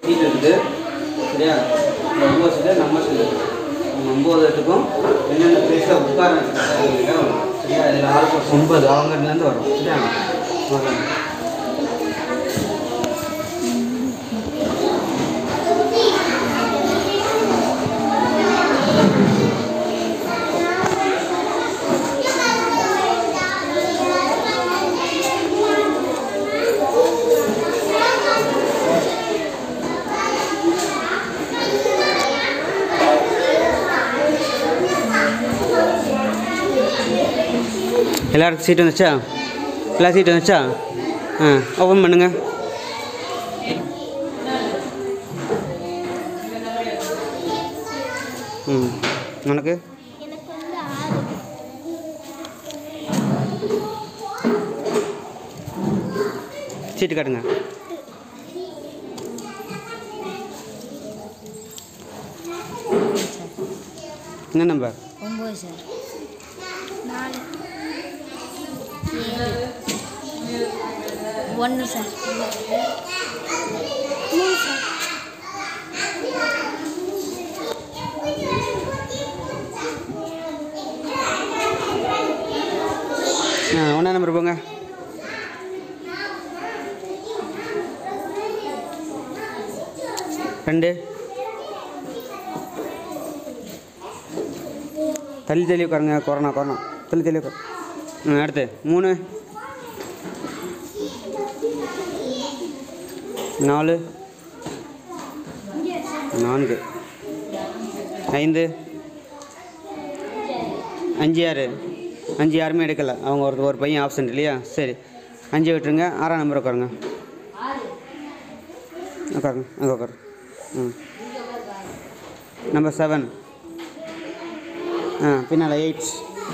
Seat இருக்குது சரியா இந்த ஒம்பது சீட்டு நம்ம சீட்டு நம்ம ஒம்பது இடத்துக்கும் என்னென்ன பிளேஸில் உட்கார வச்சுருக்காங்க சரியா இதில் ஆளுக்கு ஒரு ஒன்பது அவங்கலேருந்து வரும் சரியா வரலாம். எல்லாருக்கும் சீட் வந்துச்சா எல்லா சீட் வந்துச்சா ஆ ஓப்பன் பண்ணுங்க ம் உனக்கு எனக்கு வந்து ஆறு சீட்டு காட்டுங்க என்ன நம்பர் ஒம்பது சார் நாலு ஒன்று சார் மூணு சார் ஆ ஒன்றா நம்பர் போங்க ரெண்டு தள்ளி தள்ளி உட்காருங்க கொரோனா கொரோனா தள்ளி தள்ளி உட்காரு ம் அடுத்து மூணு நாலு நான்கு ஐந்து அஞ்சு யார் அஞ்சு யாருமே எடுக்கலை அவங்க ஒரு ஒரு பையன் ஆப்சண்ட் இல்லையா சரி அஞ்சு விட்டுருங்க ஆறாம் நம்பர் உட்காருங்க உட்காருங்க அங்கே உட்காரு ம் நம்பர் செவன் ஆ பின்னால் எயிட்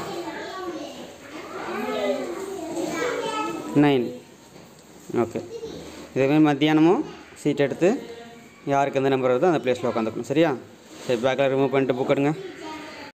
நைன் ஓகே இதேமாதிரி மத்தியானமும் சீட் எடுத்து யாருக்கு எந்த நம்பர் வருதோ அந்த பிளேஸில் உட்காந்துக்கணும் சரியா சரி பேக்கில் ரிமூவ் பண்ணிட்டு புக் எடுங்க